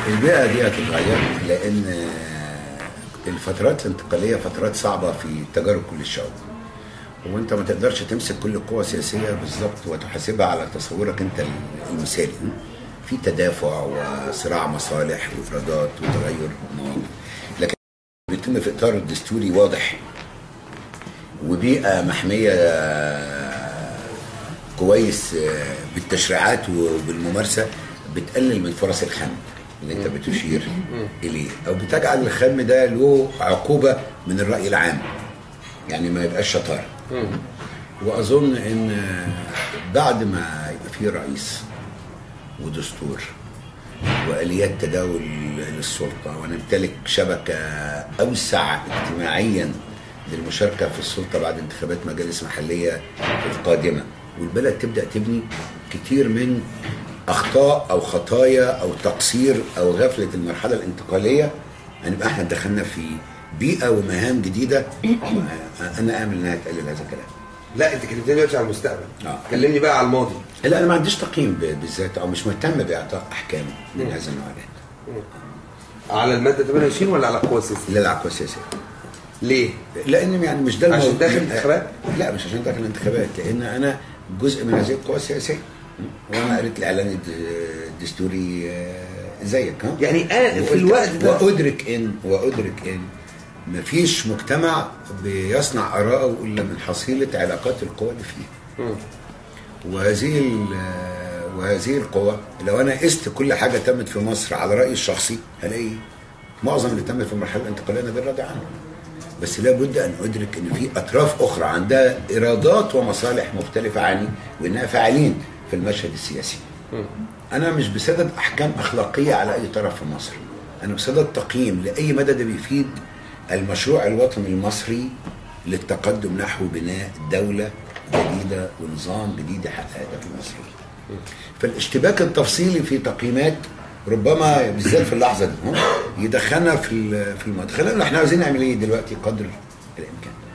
البيئة دي هتتغير لأن الفترات الانتقالية فترات صعبة في تجارب كل الشعوب وانت ما تقدرش تمسك كل القوى السياسية بالظبط وتحاسبها على تصورك انت المثالي في تدافع وصراع مصالح وافرادات وتغير مواقف لكن بيتم في اطار دستوري واضح وبيئة محمية كويس بالتشريعات وبالممارسة بتقلل من فرص الخم اللي انت بتشير اليه او بتجعل الخم ده له عقوبة من الرأي العام يعني ما يبقاش شطارة واظن ان بعد ما يبقى في رئيس ودستور واليات تداول للسلطه ونمتلك شبكه اوسع اجتماعيا للمشاركه في السلطه بعد انتخابات مجالس محليه القادمه والبلد تبدا تبني كتير من اخطاء او خطايا او تقصير او غفله المرحله الانتقاليه هنبقى احنا دخلنا في بيئه ومهام جديده انا امل انها تقلل هذا الكلام لا انت كلمتني دلوقتي على المستقبل آه. كلمني بقى على الماضي لا انا ما عنديش تقييم ب- بالذات او مش مهتم باعطاء احكام من هذا النوع ده على الماده 28 ولا على القوى السياسيه؟ لا العقوبه السياسيه ليه؟ لان يعني مش ده عشان الموضوع- داخل انتخابات؟ لا مش عشان داخل الانتخابات لان انا جزء من هذه القوى السياسيه وانا قريت الاعلان الد- الدستوري آه، زيك ها يعني آه في وقلت- الوقت ده وادرك ان وادرك ان مفيش مجتمع بيصنع اراءه الا من حصيله علاقات القوى اللي فيه مم. وهذه ال- وهذه القوى لو انا قست كل حاجه تمت في مصر على رايي الشخصي هلاقي معظم اللي تم في المرحله الانتقاليه انا بالراضي عنه بس لابد ان ادرك ان في اطراف اخرى عندها ارادات ومصالح مختلفه عني وانها فاعلين في المشهد السياسي انا مش بصدد احكام اخلاقيه على اي طرف في مصر انا بصدد تقييم لاي مدى ده بيفيد المشروع الوطني المصري للتقدم نحو بناء دوله جديده ونظام جديد يحقق هدف المصريين فالاشتباك التفصيلي في تقييمات ربما بالذات في اللحظه دي ها، يدخلنا في ال- في الماضي خلينا احنا عايزين نعمل ايه دلوقتي قدر الامكان